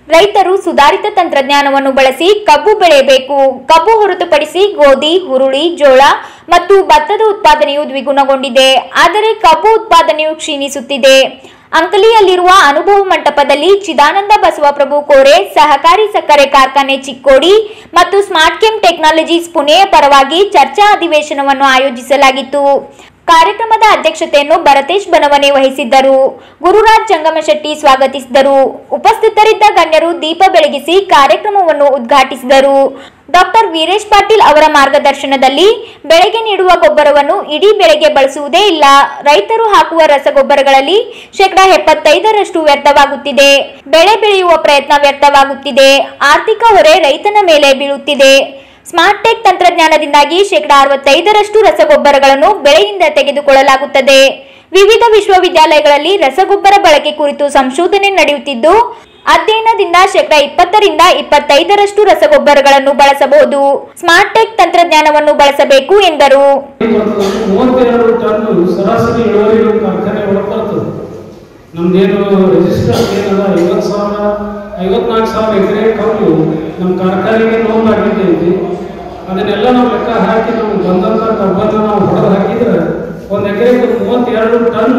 ರೈತರು ಸುಧಾರಿತ ತಂತ್ರಜ್ಞಾನವನ್ನು ಬಳಸಿ ಕಬ್ಬು ಬೆಳೆಯಬೇಕು ಕಬ್ಬು ಹೊರತುಪಡಿಸಿ ಗೋಧಿ ಹುರುಳಿ ಜೋಳ ಮತ್ತು ಭತ್ತದ ಉತ್ಪಾದನೆಯು ದ್ವಿಗುಣಗೊಂಡಿದೆ ಆದರೆ ಕಬ್ಬು ಉತ್ಪಾದನೆಯು ಕ್ಷೀಣಿಸುತ್ತಿದೆ ಅಂಕಲಿಯಲ್ಲಿರುವ ಅನುಭವ ಮಂಟಪದಲ್ಲಿ ಚಿದಾನಂದ ಬಸವಪ್ರಭು ಕೋರೆ ಸಹಕಾರಿ ಸಕ್ಕರೆ ಕಾರ್ಖಾನೆ ಚಿಕ್ಕೋಡಿ ಮತ್ತು ಸ್ಮಾರ್ಟ್ ಕೆಮ್ ಟೆಕ್ನಾಲಜೀಸ್ ಪುಣೆಯ ಪರವಾಗಿ ಚರ್ಚಾ ಅಧಿವೇಶನವನ್ನು ಆಯೋಜಿಸಲಾಗಿತ್ತು ಕಾರ್ಯಕ್ರಮದ ಅಧ್ಯಕ್ಷತೆಯನ್ನು ಭರತೇಶ್ ಬನವನೆ ವಹಿಸಿದ್ದರು ಗುರುರಾಜ್ ಜಂಗಮಶೆಟ್ಟಿ ಸ್ವಾಗತಿಸಿದರು ಉಪಸ್ಥಿತರಿದ್ದ ಗಣ್ಯರು ದೀಪ ಬೆಳಗಿಸಿ ಕಾರ್ಯಕ್ರಮವನ್ನು ಉದ್ಘಾಟಿಸಿದರು ಡಾಕ್ಟರ್ ವೀರೇಶ್ ಪಾಟೀಲ್ ಅವರ ಮಾರ್ಗದರ್ಶನದಲ್ಲಿ ಬೆಳೆಗೆ ನೀಡುವ ಗೊಬ್ಬರವನ್ನು ಇಡೀ ಬೆಳೆಗೆ ಬಳಸುವುದೇ ಇಲ್ಲ ರೈತರು ಹಾಕುವ ರಸಗೊಬ್ಬರಗಳಲ್ಲಿ ಶೇಕಡಾ ಎಪ್ಪತ್ತೈದರಷ್ಟು ವ್ಯರ್ಥವಾಗುತ್ತಿದೆ ಬೆಳೆ ಬೆಳೆಯುವ ಪ್ರಯತ್ನ ವ್ಯರ್ಥವಾಗುತ್ತಿದೆ ಆರ್ಥಿಕ ಹೊರೆ ರೈತನ ಮೇಲೆ ಬೀಳುತ್ತಿದೆ ಸ್ಮಾರ್ಟ್ ಟೆಕ್ ತಂತ್ರಜ್ಞಾನದಿಂದಾಗಿ ಶೇಕಡಾ ಅರವತ್ತೈದರಷ್ಟು ರಸಗೊಬ್ಬರಗಳನ್ನು ಬೆಳೆಯಿಂದ ತೆಗೆದುಕೊಳ್ಳಲಾಗುತ್ತದೆ ವಿವಿಧ ವಿಶ್ವವಿದ್ಯಾಲಯಗಳಲ್ಲಿ ರಸಗೊಬ್ಬರ ಬಳಕೆ ಕುರಿತು ಸಂಶೋಧನೆ ನಡೆಯುತ್ತಿದ್ದು ಅಧ್ಯಯನದಿಂದ ಶೇಕಡಾ ಇಪ್ಪತ್ತರಿಂದ ಇಪ್ಪತ್ತೈದರಷ್ಟು ರಸಗೊಬ್ಬರಗಳನ್ನು ಬಳಸಬಹುದು ಸ್ಮಾರ್ಟ್ ಟೆಕ್ ತಂತ್ರಜ್ಞಾನವನ್ನು ಬಳಸಬೇಕು ಎಂದರು ಮೂವತ್ತೆರಡು ಟನ್ ಸರಾಸರಿ ಇಳುವರಿ ನಮ್ಮ ಕಾರ್ಖಾನೆ ಒಳಗೆ ಬರ್ತದೆ ನಮ್ದೇನು ರಿಜಿಸ್ಟರ್ ಏನದ ಐವತ್ತು ಸಾವಿರ ಐವತ್ನಾಲ್ಕು ಸಾವಿರ ಎಕರೆ ಕಬ್ಬು ನಮ್ಮ ಕಾರ್ಖಾನೆಗೆ ಲೋನ್ ಆಗಿದ್ದೈತಿ ಅದನ್ನೆಲ್ಲ ನಾವು ಲೆಕ್ಕ ಹಾಕಿ ನಮ್ಗೆ ಬಂದಂಥ ಕಬ್ಬನ್ನು ನಾವು ಹೊಡೆದು ಹಾಕಿದ್ರೆ ಒಂದು ಎಕರೆಗೆ ಮೂವತ್ತೆರಡು ಟನ್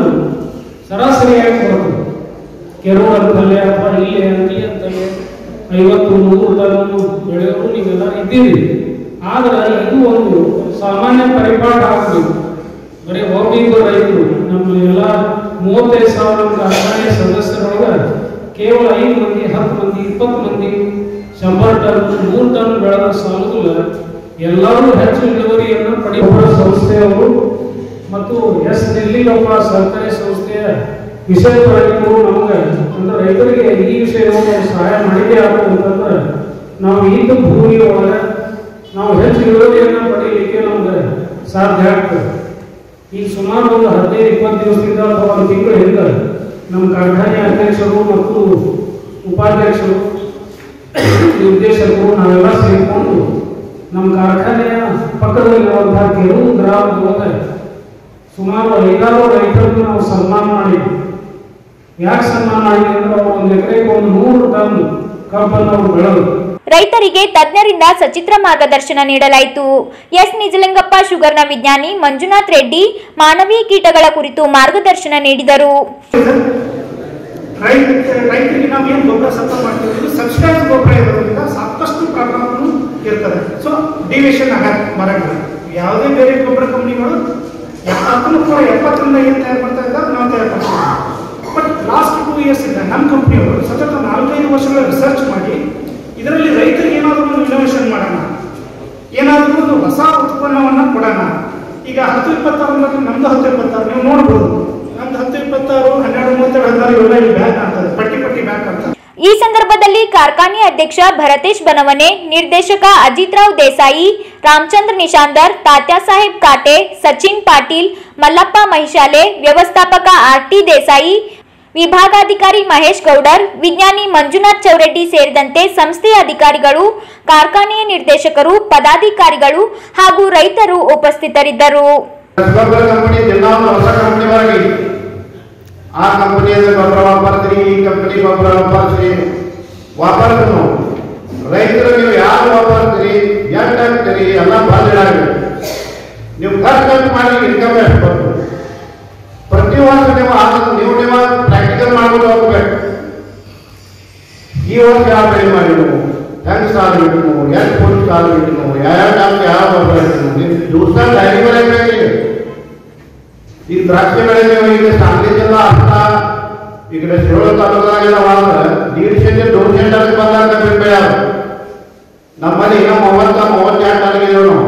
ಸರಾಸರಿಯಾಗಿ ಬರ್ತದೆ ಕೆರೂರು ಅಂತಲ್ಲೇ ಅಥವಾ ಇಲ್ಲಿ ಅಂತಿ ಅಂತಲೇ ಐವತ್ತು ನೂರು ಟನ್ ಬೆಳೆಯೋರು ನೀವೆಲ್ಲ ಇದ್ದೀರಿ ಆದ್ರೆ ಇದು ಒಂದು ಸಾಮಾನ್ಯ ಪರಿಪಾಠ ಆಗಬೇಕು ಬರೀ ಒಬ್ಬ ರೈತರು ನಮ್ಮ ಎಲ್ಲ ಮೂವತ್ತೈದು ಸಾವಿರ ಕಾರ್ಖಾನೆ ಸದಸ್ಯರೊಳಗೆ ಕೇವಲ ಐದು ಮಂದಿ ಹತ್ತು ಮಂದಿ ಇಪ್ಪತ್ತು ಮಂದಿ ಶಂಬರ್ ಟನ್ ನೂರು ಟನ್ ಬೆಳೆದ ಸಾಲುದಿಲ್ಲ ಎಲ್ಲರೂ ಹೆಚ್ಚು ಇಳುವರಿಯನ್ನು ಪಡೆಯುವ ಸಂಸ್ಥೆಯವರು ಮತ್ತು ಎಸ್ ದಿಲ್ಲಿಗಪ್ಪ ಸರ್ಕಾರಿ ಸಂಸ್ಥೆಯ ವಿಷಯ ತರಗತಿಗಳು ನಮಗೆ ಅಂದ್ರೆ ರೈತರಿಗೆ ಈ ವಿಷಯವನ್ನು ಸಹಾಯ ಮಾಡಿದ್ದೇ ಆಗುತ್ತೆ ಅಂತಂದ್ರೆ ನಾವು ಇಂದು ಭೂಮಿ ಒಳಗೆ ನಾವು ಹೆಚ್ಚು ಇಳುವರಿಯನ್ನು ಪಡೆಯಲಿಕ್ಕೆ ನಮ್ಗೆ ಸಾಧ್ಯ ಆಗ್ತದೆ ಈಗ ಸುಮಾರು ಒಂದು ಹದಿನೈದು ಇಪ್ಪತ್ತು ದಿವಸದಿಂದ ಅಥವಾ ಒಂದು ತಿಂಗಳಿಂದ ನಮ್ಮ ಕಾರ್ಖಾನೆ ಅಧ್ಯಕ್ಷರು ಮತ್ತು ಉಪಾಧ್ಯಕ್ಷರು ನಿರ್ದೇಶಕರು ನಾವೆಲ್ಲ ಸೇರಿಕೊಂಡು ನಮ್ಮ ಕಾರ್ಖಾನೆಯ ಪಕ್ಕದಲ್ಲಿರುವಂತಹ ಕೆಲವು ಗ್ರಾಮದ ಸುಮಾರು ಐದಾರು ರೈತರನ್ನು ನಾವು ಸನ್ಮಾನ ಮಾಡಿದ್ವಿ ಯಾಕೆ ಸನ್ಮಾನ ಮಾಡಿದ್ವಿ ಅಂದ್ರೆ ಅವರು ಒಂದು ಎಕರೆಗೆ ಒಂದು ನೂರು ಟನ್ ಕಬ್ಬನ್ನು ಅವರು ಬೆಳೆದ್ರು ರೈತರಿಗೆ ತಜ್ಞರಿಂದ ಸಚಿತ್ರ ಮಾರ್ಗದರ್ಶನ ನೀಡಲಾಯಿತು ಎಸ್ ನಿಜಲಿಂಗಪ್ಪ ಶುಗರ್ನ ವಿಜ್ಞಾನಿ ಮಂಜುನಾಥ್ ರೆಡ್ಡಿ ಮಾನವೀಯ ಕೀಟಗಳ ಕುರಿತು ಮಾರ್ಗದರ್ಶನ ನೀಡಿದರು ರೈತ ರೈತರಿಗೆ ನಾವು ಏನು ಗೊಬ್ಬರ ಸಪ್ಲೈ ಮಾಡ್ತೀವಿ ಇದು ಸಬ್ಸ್ಟೆನ್ಸ್ ಗೊಬ್ಬರ ಇರೋದ್ರಿಂದ ಸಾಕಷ್ಟು ಪ್ರಾಬ್ಲಮ್ ಇರ್ತದೆ ಸೊ ಡಿವಿಷನ್ ಆಗ ಬರಂಗಿಲ್ಲ ಯಾವುದೇ ಬೇರೆ ಗೊಬ್ಬರ ಕಂಪ್ನಿಗಳು ಹತ್ತೊಂಬತ್ತು ನೂರ ಎಪ್ಪತ್ತರಿಂದ ಏನು ತಯಾರು ಮಾಡ್ತಾ ಇದ್ದಾರೆ ನಾವು ತಯಾರು ಮಾಡ್ತೀವಿ ಬಟ್ ಲಾಸ್ಟ್ ಟೂ ಇಯರ್ಸ್ ಇಂದ ನಮ್ಮ ಕಂಪ್ನಿಯವರು ಸತತ ನಾಲ್ಕೈದು ವರ್ಷಗಳ ರಿಸರ್ಚ್ ಮಾಡಿ ಇದರಲ್ಲಿ ರೈತರಿಗೆ ಏನಾದರೂ ಒಂದು ಇನೋವೇಷನ್ ಮಾಡೋಣ ಏನಾದರೂ ಒಂದು ಹೊಸ ಉತ್ಪನ್ನವನ್ನು ಕೊಡೋಣ ಈಗ ಹತ್ತು ಇಪ್ಪತ್ತಾರು ನಮ್ದು ಹತ್ತು ಇಪ್ಪತ್ತಾರು ನೀವು ನೋಡ್ಬೋದು ನಮ್ದು ಹತ್ತು ಇಪ್ಪತ್ತಾರು ಹನ್ನೆರಡು ಮೂವತ್ತೆರಡು ಹದಿನಾರು ಇವೆಲ್ಲ ಇಲ್ಲಿ ಬ್ಯಾಕ್ ಆಗ್ತದೆ ಪಟ್ಟಿ ಪಟ್ಟಿ ಬ್ಯಾಕ್ ಆಗ್ತದೆ ಈ ಸಂದರ್ಭದಲ್ಲಿ ಕಾರ್ಖಾನೆ ಅಧ್ಯಕ್ಷ ಭರತೇಶ್ ಬನವನೆ ನಿರ್ದೇಶಕ ಅಜಿತ್ ರಾವ್ ದೇಸಾಯಿ ರಾಮಚಂದ್ರ ನಿಶಾಂದರ್ ತಾತ್ಯಾಸಾಹೇಬ್ ಕಾಟೆ ಸಚಿನ್ ಪಾಟೀಲ್ ಮಲ್ಲಪ್ಪ ಮಹಿಶಾಲೆ ವ್ಯವಸ್ಥಾಪಕ ಆರ್ಟಿ ದೇಸಾಯಿ ವಿಭಾಗಾಧಿಕಾರಿ ಮಹೇಶ್ ಗೌಡರ್ ವಿಜ್ಞಾನಿ ಮಂಜುನಾಥ್ ಚೌರೆಡ್ಡಿ ಸೇರಿದಂತೆ ಸಂಸ್ಥೆಯ ಅಧಿಕಾರಿಗಳು ಕಾರ್ಖಾನೆಯ ನಿರ್ದೇಶಕರು ಪದಾಧಿಕಾರಿಗಳು ಹಾಗೂ ರೈತರು ಉಪಸ್ಥಿತರಿದ್ದರು ಗೊಬ್ಬರ ಕಂಪನಿ ದಿನ ಒಂದು ಹೊಸ ಕಂಪನಿ ಬರಲಿ ಆ ಕಂಪನಿಯಿಂದ ಗೊಬ್ಬರ ವಾಪರ್ತೀರಿ ಈ ಕಂಪನಿ ಗೊಬ್ಬರ ವಾಪರ್ತೀರಿ ವಾಪರ್ತು ರೈತರು ನೀವು ಯಾರು ವಾಪರ್ತೀರಿ ಎಷ್ಟು ಹಾಕ್ತೀರಿ ಎಲ್ಲ ಬಾಜಿಡಾಗಬೇಕು ನೀವು ಖರ್ಚು ಖರ್ಚು ಮಾಡಿ ಇನ್ಕಮ್ ಎಷ್ಟು ಬರ್ತದೆ ಪ್ರತಿ ವರ್ಷ ನೀವು ಅದನ್ನು ನೀವು ನೀವು ಪ್ರಾಕ್ಟಿಕಲ್ ಮಾಡ್ಕೊಂಡು ಹೋಗ್ಬೇಕು ಈ ವರ್ಷ ಯಾವ ಬೆಳೆ ಮಾಡಿ ನೀವು ಹೆಂಗ್ ಸಾಲು ಬಿಟ್ಟು ನೀವು ಎಷ್ಟು ಫುಟ್ ಸಾಲು ಬಿಟ್ಟು ನೀವು ಯಾವ ಟೈಮ್ ಯಾವ ಗೊಬ್ಬರ ಇಟ್ಟು ನೀವು ದಿವಸ ಡೈರಿ ಬೆಳೆಯಬೇಕು ಈ ದ್ರಾಕ್ಷಿ ಬೆಳೆ ನೀವು ಈಗ ಸಾಂಗ್ಲಿ ಜಿಲ್ಲಾ ಅಷ್ಟ ಈ ಕಡೆ ಶಿರೋಳ ತಾಲೂಕಾಗೆಲ್ಲ ಮಾಡಿದ್ರೆ ದೀಡ್ ಸೆಂಟ್ ದೊಡ್ಡ ಸೆಂಟ್ ಅದಕ್ಕೆ ಬಂದಾಗ ಕಬ್ಬಿ ಬೆಳೆಯಾರ ನಮ್ಮಲ್ಲಿ ಇನ್ನೂ ಮೂವತ್ತ ಮೂವತ್ತೆರಡು ಟನ್ಗಿದ್ದೇವೆ ನಾವು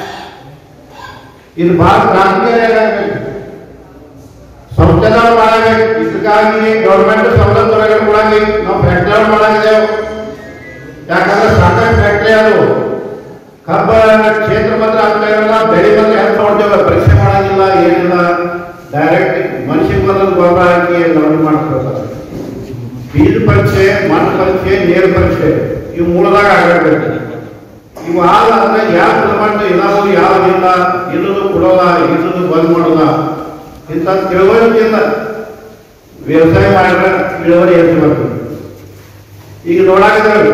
ಇದು ಭಾಳ ಕ್ರಾಂತಿಕಾರಿ ಆಗಬೇಕು ಸಂಸ್ಥೆದವ್ರು ಮಾಡಬೇಕು ಇದಕ್ಕಾಗಿ ಗೌರ್ಮೆಂಟ್ ಸವಲತ್ತು ಒಳಗಡೆ ಕೊಡಂಗಿ ನಾವು ಫ್ಯಾಕ್ಟ್ರಿ ಮಾಡಾಗಿದ್ದೇವೆ ಯಾಕಂದ್ರೆ ಸಾಕಷ್ಟು ಫ್ಯಾಕ್ಟ್ರಿ ಅದು ಕಬ್ಬ ಕ್ಷೇತ್ರ ಮಾತ್ರ ಆಗ್ತಾ ಇರಲ್ಲ ಬೆಳೆ ಮಾತ್ರ ಹೆಲ್ಪ್ ಮಾಡ್ತೇವೆ ಪರೀಕ್ಷೆ ಮಾಡಂಗಿಲ್ಲ ಏನಿಲ್ಲ ಡೈರೆಕ್ಟ್ ಮನುಷ್ಯಗೆ ಬಂದದ್ದು ಗೊಬ್ಬರ ಹಾಕಿ ಗಮನ ಮಾಡ್ಕೊಳ್ತಾರೆ ಬೀಜ ಪರೀಕ್ಷೆ ಮಣ್ಣು ಪರೀಕ್ಷೆ ನೀರು ಪರೀಕ್ಷೆ ಇವು ಮೂಲದಾಗ ಆಗಬೇಕು ಇವು ಆಗ ಅಂದ್ರೆ ಯಾವ ಪ್ರಮಾಣ ಇದಾವು ಯಾವ್ದಿಲ್ಲ ಇಲ್ಲದು ಕೊಡೋಲ್ಲ ಇಲ್ಲದು ಬಂದ್ ಮಾಡೋಲ್ಲ ಇಂಥ ತಿಳುವಳಿಕೆಯಿಂದ ವ್ಯವಸಾಯ ಮಾಡಿದ್ರೆ ಇಳುವರಿ ಹೆಚ್ಚು ಬರ್ತದೆ ಈಗ ನೋಡಾಕಿದ್ದೇವೆ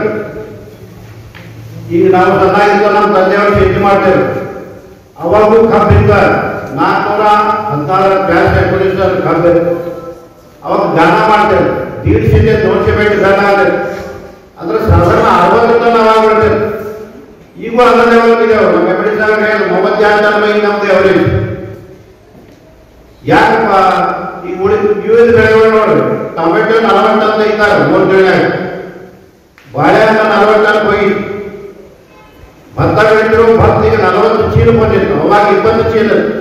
ಈಗ ನಾವು ಸಣ್ಣಾಗಿದ್ದ ನಮ್ಮ ತಂದೆಯವರು ಶೇತಿ ಮಾಡ್ತೇವೆ ಅವಾಗೂ ಕಬ್ಬಿದ್ದ ನಾಲ್ಕುನೂರ ಹದಿನಾರು ಬ್ಯಾಸ್ ಎಕುಣಿಸರ್ ಕಬ್ಬಿತ್ತು ಅವಾಗ ಗಾನ ಮಾಡ್ತೇವೆ ದೀಡ್ಸಿದೆ ದೋಸೆ ಬೇಟಿ ಗಾನ ಆದ್ರೆ ಅಂದ್ರೆ ಸಾಧಾರಣ ಅರವತ್ತು ನಾವು ಆಗ್ಬಿಡ್ತೇವೆ ಈಗೂ ಅದನ್ನೇ ಹೋಗಿದ್ದೇವೆ ನಮ್ಮ ಎಮ್ಮಡಿ ಸಾಗರ ಮೊಹಮ್ಮದ್ ಜಾನ್ ಮೈ ನಮ್ದು ಅವರಿಗೆ ಯಾಕಪ್ಪ ಈ ಉಳಿ ಇವಿದ ಬೆಳೆಗಳು ನೋಡ್ರಿ ಟೊಮೆಟೊ ನಲವತ್ತಂತ ಇದ್ದಾರೆ ಮೂರು ತಿಂಗಳಾಗ ಬಾಳೆಹಣ್ಣು ನಲವತ್ತಕ್ಕೆ ಹೋಗಿ ಭತ್ತ ಬೆಳೆದ್ರು ಭತ್ತ ಈಗ ನಲವತ್ತು ಚೀಲ ಬಂದಿತ್ತು ಅವಾಗ ಇಪ್ಪತ್ತು ಚೀಲ